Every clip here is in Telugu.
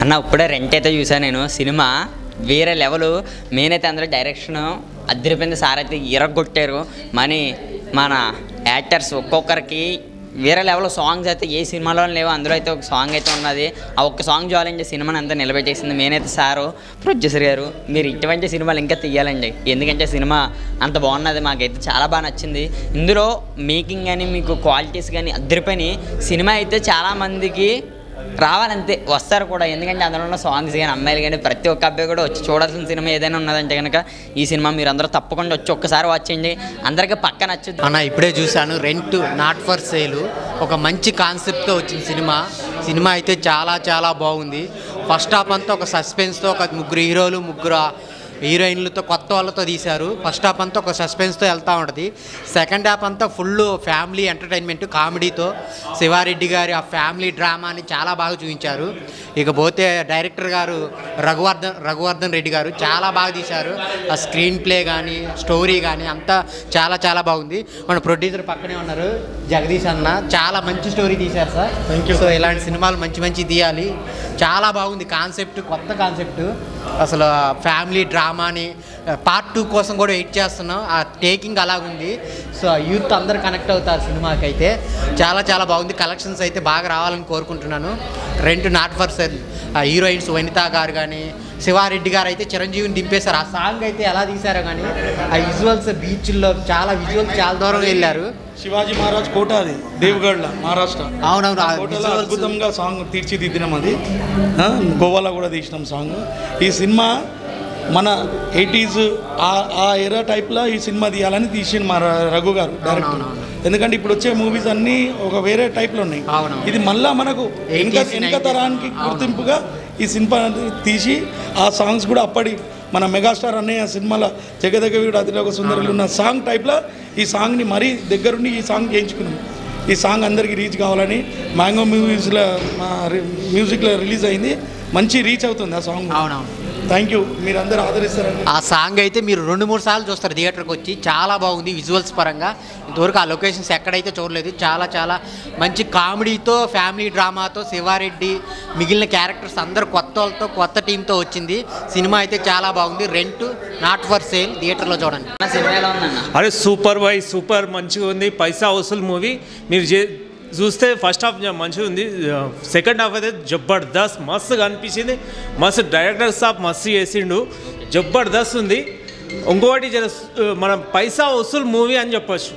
అన్న ఇప్పుడే రెంట్ అయితే చూసాను నేను సినిమా వేరే లెవెల్ మెయిన్ అయితే అందరూ డైరెక్షన్ అద్దరిపోయింది సార్ అయితే ఇరగొట్టారు మనీ మన యాక్టర్స్ ఒక్కొక్కరికి వేరే లెవెల్ సాంగ్స్ అయితే ఏ సినిమాలో లేవు అందులో అయితే ఒక సాంగ్ అయితే ఉన్నది ఆ ఒక్క సాంగ్ చాలండి సినిమాని అంతా నిలబెట్టేసింది మెయిన్ అయితే సారు ప్రొడ్యూసర్ గారు మీరు ఇటువంటి సినిమాలు ఇంకా తీయాలండి ఎందుకంటే సినిమా అంత బాగున్నది మాకైతే చాలా బాగా నచ్చింది ఇందులో మేకింగ్ కానీ మీకు క్వాలిటీస్ కానీ అద్దరిపోయినాయి సినిమా అయితే చాలామందికి రావాలంతే వస్తారు కూడా ఎందుకంటే అందులో ఉన్న సాంగ్స్ కానీ అమ్మాయిలు కానీ ప్రతి ఒక్క అబ్బాయి కూడా వచ్చి చూడాల్సిన సినిమా ఏదైనా ఉన్నదంటే కనుక ఈ సినిమా మీరు అందరూ తప్పకుండా వచ్చి ఒక్కసారి వాచ్ చేయండి అందరికీ పక్క నచ్చుద్ది అన్న ఇప్పుడే చూశాను రెంట్ నాట్ ఫర్ సేల్ ఒక మంచి కాన్సెప్ట్తో వచ్చిన సినిమా సినిమా అయితే చాలా చాలా బాగుంది ఫస్ట్ హాఫ్ అంతా ఒక సస్పెన్స్తో ఒక ముగ్గురు హీరోలు ముగ్గురు హీరోయిన్లతో కొత్త వాళ్ళతో తీశారు ఫస్ట్ హాఫ్ అంతా ఒక సస్పెన్స్తో వెళ్తూ ఉంటుంది సెకండ్ హాఫ్ అంతా ఫుల్ ఫ్యామిలీ ఎంటర్టైన్మెంట్ కామెడీతో శివారెడ్డి గారి ఆ ఫ్యామిలీ డ్రామాని చాలా బాగా చూపించారు ఇకపోతే డైరెక్టర్ గారు రఘువర్ధన్ రఘువర్ధన్ రెడ్డి గారు చాలా బాగా తీశారు ఆ స్క్రీన్ ప్లే కానీ స్టోరీ కానీ అంతా చాలా చాలా బాగుంది మన ప్రొడ్యూసర్ పక్కనే ఉన్నారు జగదీష్ అన్న చాలా మంచి స్టోరీ తీశారు సార్ థ్యాంక్ యూ సో ఇలాంటి సినిమాలు మంచి మంచి తీయాలి చాలా బాగుంది కాన్సెప్ట్ కొత్త కాన్సెప్ట్ అసలు ఫ్యామిలీ డ్రామాని పార్ట్ టూ కోసం కూడా వెయిట్ చేస్తున్నాం ఆ టేకింగ్ అలాగుంది సో యూత్ అందరు కనెక్ట్ అవుతారు సినిమాకి అయితే చాలా చాలా బాగుంది కలెక్షన్స్ అయితే బాగా రావాలని కోరుకుంటున్నాను రెంట్ నాట్ ఫర్ సెల్ ఆ హీరోయిన్స్ వనిత గారు కానీ శివారెడ్డి గారు అయితే చిరంజీవిని దింపేశారు ఆ సాంగ్ అయితే ఎలా తీశారో కానీ ఆ విజువల్స్ బీచ్ల్లో చాలా విజువల్స్ చాలా దూరం వెళ్ళారు శివాజీ మహారాజ్ కోట అది దేవగఢ్లో మహారాష్ట్ర అవునవును ఆ కోటలో visuals- అద్భుతంగా సాంగ్ తీర్చిదిద్దినాం అది ఆ, గోవాలో కూడా తీసినాం సాంగ్ ఈ సినిమా మన ఎయిటీస్ ఆ ఎరా టైప్లో ఈ సినిమా తీయాలని తీసిండు మా ర- రఘు గారు డైరెక్టర్ ఎందుకంటే ఇప్పుడు వచ్చే మూవీస్ అన్నీ ఒక వేరే టైప్లో ఉన్నాయి అవునవును. ఇది మళ్ళా మనకు వెనక 80s, వెనక 90s. తరానికి గుర్తింపుగా ఈ సినిమా తీసి ఆ సాంగ్స్ కూడా అప్పటి మన మెగాస్టార్ అన్నయ్య సినిమాలో జగదగ వీడు అతిలోక సుందరులు ఉన్న సాంగ్ టైప్లో ఈ సాంగ్ని మరీ దగ్గరుండి ఈ సాంగ్ చేయించుకున్నాం ఈ సాంగ్ అందరికీ రీచ్ కావాలని మ్యాంగో మూవీస్లో మా రి- మ్యూజిక్లో రిలీజ్ అయింది మంచి రీచ్ అవుతుంది ఆ సాంగ్ అవునవును థ్యాంక్ యూ మీరు అందరూ ఆదరిస్తారని ఆ సాంగ్ అయితే మీరు రెండు మూడు సార్లు చూస్తారు థియేటర్కి వచ్చి చాలా బాగుంది విజువల్స్ పరంగా ఇంతవరకు ఆ లొకేషన్స్ ఎక్కడైతే చూడలేదు చాలా చాలా మంచి కామెడీతో ఫ్యామిలీ డ్రామాతో శివారెడ్డి మిగిలిన క్యారెక్టర్స్ అందరు కొత్త వాళ్ళతో కొత్త టీంతో వచ్చింది సినిమా అయితే చాలా బాగుంది రెంట్ నాట్ ఫర్ సేల్ థియేటర్లో చూడండి అన్న సినిమా ఎలా ఉందన్న అరే సూపర్ బాయ్ సూపర్ మంచిగా ఉంది పైసా వసూల్ మూవీ మీరు చే చూస్తే ఫస్ట్ హాఫ్ మంచిగా ఉంది సెకండ్ హాఫ్ అయితే జబర్దస్త్ మస్తుగా అనిపించింది మస్తు డైరెక్టర్ సాబ్ మస్తు చేసిండు జబర్దస్త్ ఉంది ఇంకోటి జర మనం పైసా వసూల్ మూవీ అని చెప్పొచ్చు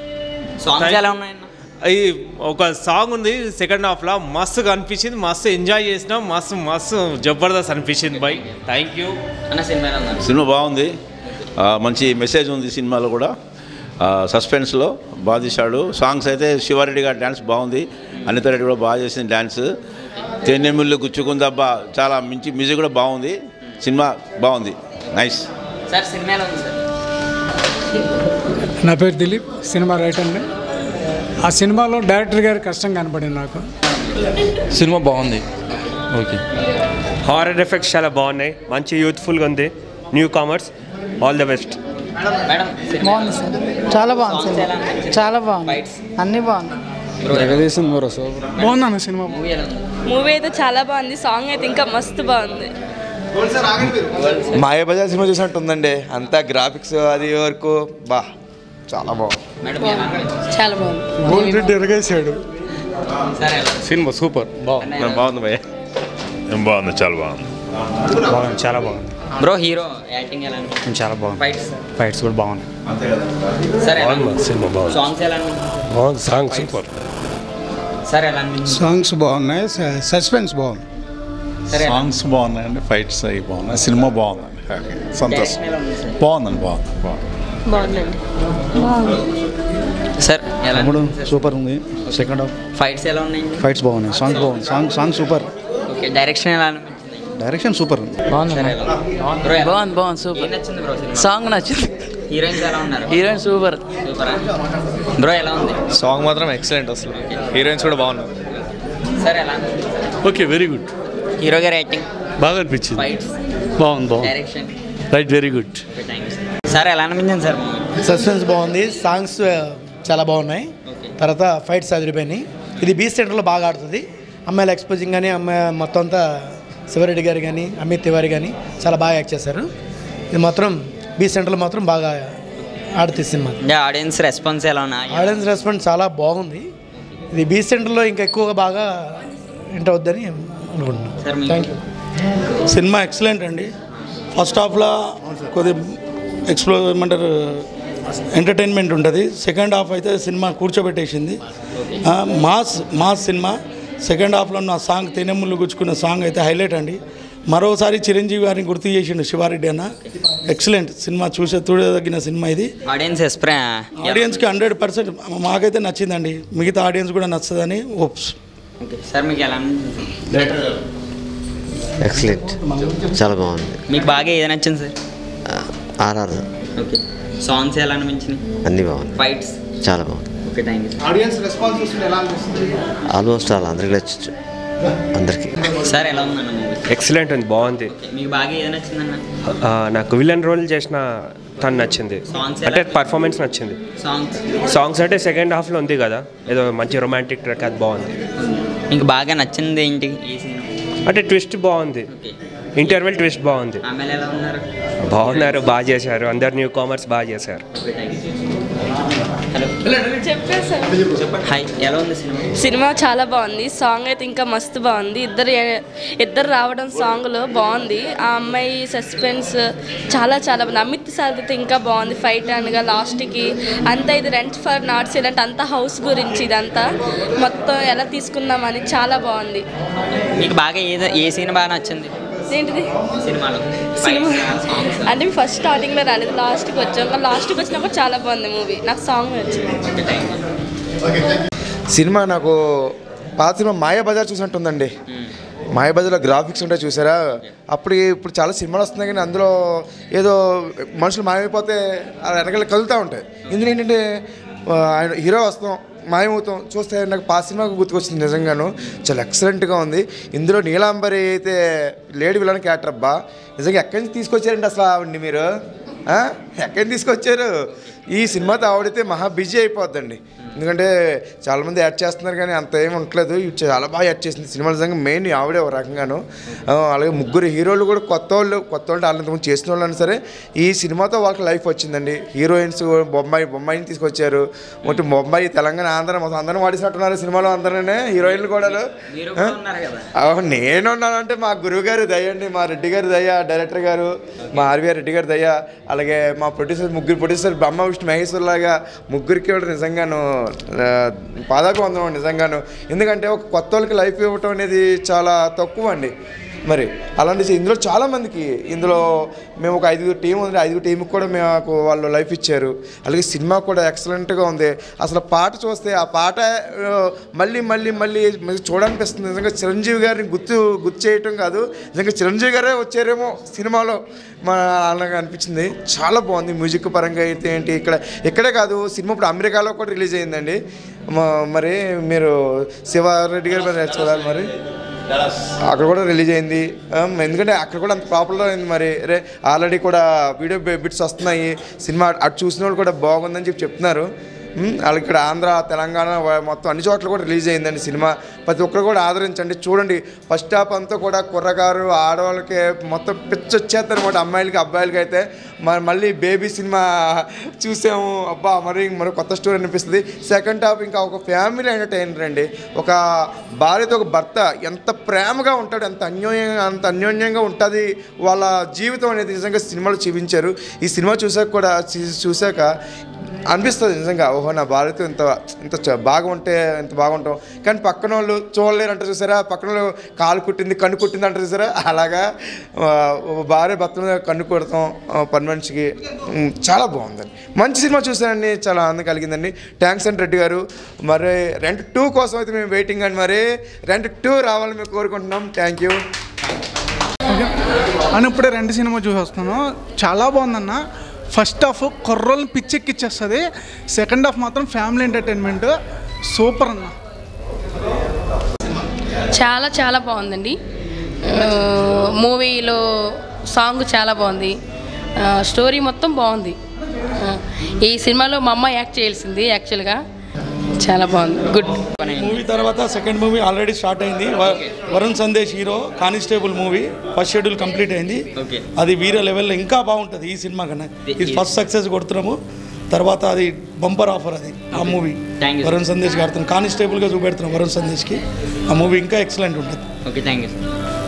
సాంగ్స్ ఎలా ఉన్నాయన్న ఈ ఒక సాంగ్ ఉంది సెకండ్ హాఫ్లో మస్తుగా అనిపించింది మస్తు ఎంజాయ్ చేసినాం మస్తు మస్తు జబర్దస్త్ అనిపించింది బాయ్ థ్యాంక్ యూ అన్న సినిమా ఎలా ఉందన్న సినిమా బాగుంది ఆ, మంచి మెసేజ్ ఉంది సినిమాలో కూడా ఆ, సస్పెన్స్లో బాగా తీశాడు సాంగ్స్ అయితే శివారెడ్డి గారి డ్యాన్స్ బాగుంది అనిత రెడ్డి కూడా బాగా చేసింది డ్యాన్స్ తెన్నెముళ్ళు గుచ్చుకుందబ్బా చాలా మంచి మ్యూజిక్ కూడా బాగుంది సినిమా బాగుంది నైస్ సార్ సినిమా ఎలా ఉంది సార్ నా పేరు దిలీప్ సినిమా రైటర్ని ఆ సినిమాలో డైరెక్టర్ గారి కష్టం కనపడింది నాకు సినిమా బాగుంది ఓకే హారర్ ఎఫెక్ట్స్ చాలా బాగున్నాయి మంచి యూత్ఫుల్గా ఉంది newcomers all the best madam సినిమా బాగుంది సార్ చాలా బాగుంది Songs ఎలా సినిమా అనిపించింది? చాలా బాగుంది Fights? అన్నీ బాగుంది జగదీశం బాగుందన్న సినిమా మూవీ ఎలా ఉంది మూవీ అయితే చాలా బాగుంది సాంగ్ అయితే ఇంకా మస్తు బాగుంది మాయాబజార్ సినిమా చూసినట్టు ఉందండి అంతా గ్రాఫిక్స్ అది వరకు బా చాలా బాగుంది మేడం ఎలా అనిపించింది? చాలా బాగుంది గోల్డ్ రెడ్డి ఎరగేసాడు సార్ ఎలా ఉంది? సినిమా సూపర్ అన్న ఎలా ఉంది? బాగుంది భయ్య బాగుంది చాలా బాగుంది బాగుంది చాలా బాగుంది బ్రో హీరో యాక్టింగ్ ఎలా అనిపించింది చాలా బాగుంది ఫైట్స్ ఫైట్స్ కూడా బాగున్నాయి సార్ ఎలా ఉంది? సినిమా బాగుంది సాంగ్స్ ఎలా అనిపించింది బాగుంది సాంగ్ సూపర్ సార్ ఎలా అనిపించింది సాంగ్స్ బాగున్నాయి సస్పెన్స్ బాగుంది సరే సాంగ్స్ బాగున్నాయండి ఫైట్స్ అవి బాగున్నాయి సినిమా బాగుందండి ఓకే, సంతోషం డైరెక్షన్ ఎలా ఉంది సార్ బాగుందండి బాగుంది బాగుంది బాగుందండి సార్ ఎలా అనిపించింది సార్? సూపర్ ఉంది సెకండ్ హాఫ్ ఫైట్స్ ఎలా ఉన్నాయి ఫైట్స్ బాగున్నాయి సాంగ్ బాగుంది song song super okay direction ఎలా అనిపించింది డైరెక్షన్ సూపర్ ఉంది బాగుంది సరే ఎలా ఉంది? బ్రో ఎలా బాగుంది బాగుంది ఏం సూపర్ నచ్చింది బ్రో సినిమా సాంగ్ నచ్చింది హీరోయిన్స్ ఎలా ఉన్నారు హీరోయిన్ సూపర్ సూపర్ బ్రో ఎలా ఉంది సాంగ్ మాత్రం ఎక్సలెంట్ అసలు హీరోయిన్స్ కూడా బాగున్నారు సార్ ఎలా అనిపించింది sir? Okay very good hero గారి యాక్టింగ్ బాగా అనిపించింది ఫైట్స్ బాగుంది బాగుంది direction right very good sir ఎలా అనిపించింది సార్ మూవీ సస్పెన్స్ బాగుంది సాంగ్స్ చాలా బాగున్నాయి ఓకే తర్వాత ఫైట్స్ అదిరిపోయినాయి ఇది బీచ్ సెంటర్లో బాగా ఆడుతుంది అమ్మాయిల ఎక్స్పోజింగ్ కానీ అమ్మాయి మొత్తం అంతా శివరెడ్డి గారు కానీ అమిత్ తివారి కానీ చాలా బాగా యాక్ట్ చేశారు ఇది మాత్రం బీ సెంటర్లో మాత్రం బాగా ఆడుతుంది సినిమా అంటే ఆడియన్స్ రెస్పాన్స్ ఎలా ఉన్నా ఆడియన్స్ రెస్పాన్స్ చాలా బాగుంది ఇది బీ సెంటర్లో ఇంకా ఎక్కువగా బాగా ఎంటర్ అవుద్దని అనుకుంటున్నాను థ్యాంక్ యూ సినిమా ఎక్సలెంట్ అండి ఫస్ట్ హాఫ్లో కొద్ది ఎక్స్ప్లో ఏమంటారు ఎంటర్టైన్మెంట్ ఉంటుంది సెకండ్ హాఫ్ అయితే సినిమా కూర్చోబెట్టేసింది ఆ, మాస్ మాస్ సినిమా సెకండ్ హాఫ్లో ఉన్న సాంగ్ తెనెమ్ములు గుచ్చుకున్న సాంగ్ అయితే హైలైట్ అండి మరోసారి చిరంజీవి గారిని గుర్తు చేసిండు శివారెడ్డి అన్న ఎక్సలెంట్ సినిమా చూసే చూడదగిన సినిమా ఇది ఆడియన్స్ ఎస్ప్రే ఆడియన్స్కి హండ్రెడ్ పర్సెంట్ మాకైతే నచ్చిందండి మిగతా ఆడియన్స్ కూడా నచ్చదని ఓప్స్ ఓకే సార్ మీకు ఎలా అనిపించింది? ఎక్సలెంట్ చాలా బాగుంది మీకు బాగా ఏది నచ్చింది సార్ ఆర్ఆర్ ఓకే సాంగ్స్ ఎలా అనిపించినాయి అన్నీ బాగుంది ఫైట్స్ చాలా బాగుంది okay thank you audience response చూస్తుంటే ఎలా అనిపిస్తుంది ఆల్మోస్ట్ ఆల్ అందరికి నచ్చచ్చు అందరికీ సార్ ఎలా ఉందన్న మూవీ ఎక్సలెంట్ ఉంది బాగుంది మీకు బాగా ఏది నచ్చిందన్న ఆ, నాకు విలన్ రోల్ చేసిన తను నచ్చింది Songs అంటే ఎలా? పర్ఫార్మెన్స్ నచ్చింది సాంగ్స్ సాంగ్స్ అంటే సెకండ్ హాఫ్లో ఉంది కదా ఏదో మంచి రొమాంటిక్ ట్రాక్ అది బాగుంది మీకు బాగా నచ్చింది ఏంటి ఈ సినిమా అంటే ట్విస్ట్ బాగుంది ఇంటర్వెల్ ట్విస్ట్ బాగుంది ఆమె ఎలా ఉన్నారు బాగున్నారు బాగా చేశారు అందరు న్యూ కామర్స్ బాగా చేశారు హాయ్ ఎలా ఉంది సినిమా సినిమా చాలా బాగుంది సాంగ్ అయితే ఇంకా మస్తు బాగుంది ఇద్దరు ఇద్దరు రావడం సాంగ్లో బాగుంది ఆ అమ్మాయి సస్పెన్స్ చాలా చాలా బాగుంది అమిత్ సార్ అయితే ఇంకా బాగుంది ఫైట్ అనగా లాస్ట్కి అంతా ఇది రెంట్ ఫర్ నాట్ సిలెంట్ అంతా హౌస్ గురించి ఇదంతా మొత్తం ఎలా తీసుకుందామని చాలా బాగుంది మీకు బాగా ఏది ఏ సీన్ బాగా నచ్చింది ఏంటిది సినిమాలో సినిమా అంటే ఫస్ట్ స్టార్టింగ్లో రాలేదు లాస్ట్కి వచ్చాం కానీ లాస్ట్కి వచ్చినప్పుడు చాలా బాగుంది మూవీ నాకు సాంగ్ నచ్చింది సినిమా నాకు పాత సినిమా మాయాబజార్ చూసినట్టుందండి మాయాబజార్లో గ్రాఫిక్స్ ఉంటాయి చూసారా అప్పుడు ఇప్పుడు చాలా సినిమాలు వస్తున్నాయి కానీ అందులో ఏదో మనుషులు మాయమైపోతే అది వెనకాల కదులుతూ ఉంటాయి ఇందులో ఏంటంటే ఆ, ఆయన హీరో వస్తాం మాయమవుతాం చూస్తే నాకు పాత సినిమా గుర్తుకొచ్చింది నిజంగాను చాలా ఎక్సలెంట్గా ఉంది ఇందులో నీలాంబరి అయితే లేడీ విలన్ క్యారెక్టర్ అబ్బా నిజంగా ఎక్కడి నుంచి తీసుకొచ్చారండి అసలు ఆవిడ్ని మీరు ఆ? ఎక్కడి నుంచి తీసుకొచ్చారు ఈ సినిమాతో ఆవిడైతే మహా బిజీ అయిపోద్దండి ఎందుకంటే చాలామంది యాడ్ చేస్తున్నారు కానీ అంత ఏమి ఉండట్లేదు ఇవి చాలా బాగా యాడ్ చేసింది సినిమా నిజంగా మెయిన్ ఆవిడే ఒక రకంగాను ఆ, అలాగే ముగ్గురు హీరోలు కూడా కొత్త వాళ్ళు కొత్త వాళ్ళు వాళ్ళంతకుముందు చేసిన వాళ్ళు అయినా సరే ఈ సినిమాతో వాళ్ళకి లైఫ్ వచ్చిందండి హీరోయిన్స్ బొమ్మాయి బొమ్మాయిని తీసుకొచ్చారు ఒకటి బొమ్మాయి తెలంగాణ ఆంధ్ర మొత్తం అందరం వాడిసినట్టున్నారు సినిమాలో అందరూనే హీరోయిన్లు కూడా నేను ఉన్నానంటే మా గురువు గారి దయ అండి మా రెడ్డి గారి దయ డైరెక్టర్ గారు మా ఆర్వీఆర్ రెడ్డి గారి దయ అలాగే మా ప్రొడ్యూసర్ ముగ్గురు ప్రొడ్యూసర్ బ్రహ్మ విష్ణు మహేశ్వర్ లాగా ముగ్గురికి కూడా నిజంగాను ఆ, పాదాకు వందనం నిజంగాను ఎందుకంటే ఒక కొత్త వాళ్ళకి లైఫ్ ఇవ్వటం అనేది చాలా తక్కువ అండి మరి అలాంటి ఇందులో చాలామందికి ఇందులో మేము ఒక ఐదుగురు టీం ఉంది ఐదుగురు టీంకి కూడా మాకు వాళ్ళు లైఫ్ ఇచ్చారు అలాగే సినిమా కూడా ఎక్సలెంట్గా ఉంది అసలు పాట చూస్తే ఆ పాట ఆ, మళ్ళీ మళ్ళీ మళ్ళీ మళ్ళీ చూడాలనిపిస్తుంది నిజంగా చిరంజీవి గారిని గుర్తు గుర్తు చేయటం కాదు నిజంగా చిరంజీవి గారే వచ్చారేమో సినిమాలో మా అలాగా అనిపించింది చాలా బాగుంది మ్యూజిక్ పరంగా అయితే ఏంటి ఇక్కడ ఇక్కడే కాదు సినిమా ఇప్పుడు అమెరికాలో కూడా రిలీజ్ అయిందండి మ- మరి మీరు శివారెడ్డి గారి మీద చూడాలి మరి అక్కడ కూడా రిలీజ్ అయింది ఆమ్, ఎందుకంటే అక్కడ కూడా అంత పాపులర్ అయింది మరి రే ఆల్రెడీ కూడా వీడియో బిట్స్ వస్తున్నాయి సినిమా అటు చూసిన వాళ్ళు కూడా బాగుందని చెప్పి చెప్తున్నారు ఉమ్, అలాగే ఇక్కడ ఆంధ్ర తెలంగాణ వ- మొత్తం అన్ని చోట్ల కూడా రిలీజ్ అయిందండి సినిమా ప్రతి ఒక్కరు కూడా ఆదరించండి చూడండి ఫస్ట్ హాఫ్ అంతా కూడా కుర్రగారు ఆడవాళ్ళకి మొత్తం పిచ్చి వచ్చేస్తారు అనమాట అమ్మాయిలకి అబ్బాయిలకి అయితే మరి మళ్ళీ బేబీ సినిమా చూసాము అబ్బా మరి మరి కొత్త స్టోరీ అనిపిస్తుంది సెకండ్ హాఫ్ ఇంకా ఒక ఫ్యామిలీ ఎంటర్టైనర్ అండి ఒక భార్యతో ఒక భర్త ఎంత ప్రేమగా ఉంటాడు ఎంత అన్యోన్యంగా అంత అన్యోన్యంగా ఉంటుంది వాళ్ళ జీవితం అనేది నిజంగా సినిమాలో చూపించారు ఈ సినిమా చూసాక కూడా చూ- చూసాక అనిపిస్తుంది నిజంగా ఓహో నా భార్యతో ఇంత ఇంత చ- బాగా ఉంటే ఎంత బాగుంటాం కానీ పక్కన వాళ్ళు చూడలేరు అంటారు చూసారా పక్కన వాళ్ళు కాలు కుట్టింది కన్ను కుట్టింది అంటారు చూసారా అలాగా ఆ, ఓ భార్య భర్త మీద కన్ను కొడతాం ఆ, పని మనిషికి ఉమ్, చాలా బాగుందండి మంచి సినిమా చూసానండి చాలా ఆనందం కలిగిందండి థ్యాంక్స్ అండి రెడ్డి గారు మరి రెంట్ టూ కోసం అయితే మేము వెయిటింగ్ అండి మరి రెంట్ టూ రావాలని మేము కోరుకుంటున్నాం థ్యాంక్ యూ అని ఇప్పుడే రెండు సినిమా చూసి వస్తున్నాను చాలా బాగుందన్న ఫస్ట్ హాఫ్ కుర్రోళ్ళని పిచ్చెక్కిచ్చేస్తుంది సెకండ్ హాఫ్ మాత్రం ఫ్యామిలీ ఎంటర్టైన్మెంట్ సూపర్ అన్న చాలా చాలా బాగుందండి ఆ, మూవీలో సాంగ్ చాలా బాగుంది ఆ, స్టోరీ మొత్తం బాగుంది ఆ, ఈ సినిమాలో మా అమ్మ యాక్ట్ చేయాల్సింది యాక్చువల్గా చాలా బాగుంది గుడ్ మూవీ తర్వాత సెకండ్ మూవీ ఆల్రెడీ స్టార్ట్ అయింది వ- Varun Sandesh hero constable movie first schedule complete అయింది ఓకే అది వీర లెవెల్లో ఇంకా బాగుంటుంది ఈ సినిమా కన్నా ఇది ఫస్ట్ సక్సెస్ కొడుతున్నాము తర్వాత అది బంపర్ ఆఫర్ అది ఆ movie Thank you, sir. Varun Sandesh గారితో కానిస్టేబుల్గా చూపెడుతున్నాం వరుణ్ సందేశ్కి ఆ మూవీ ఇంకా ఎక్సలెంట్ ఉంటుంది ఓకే థ్యాంక్ యూ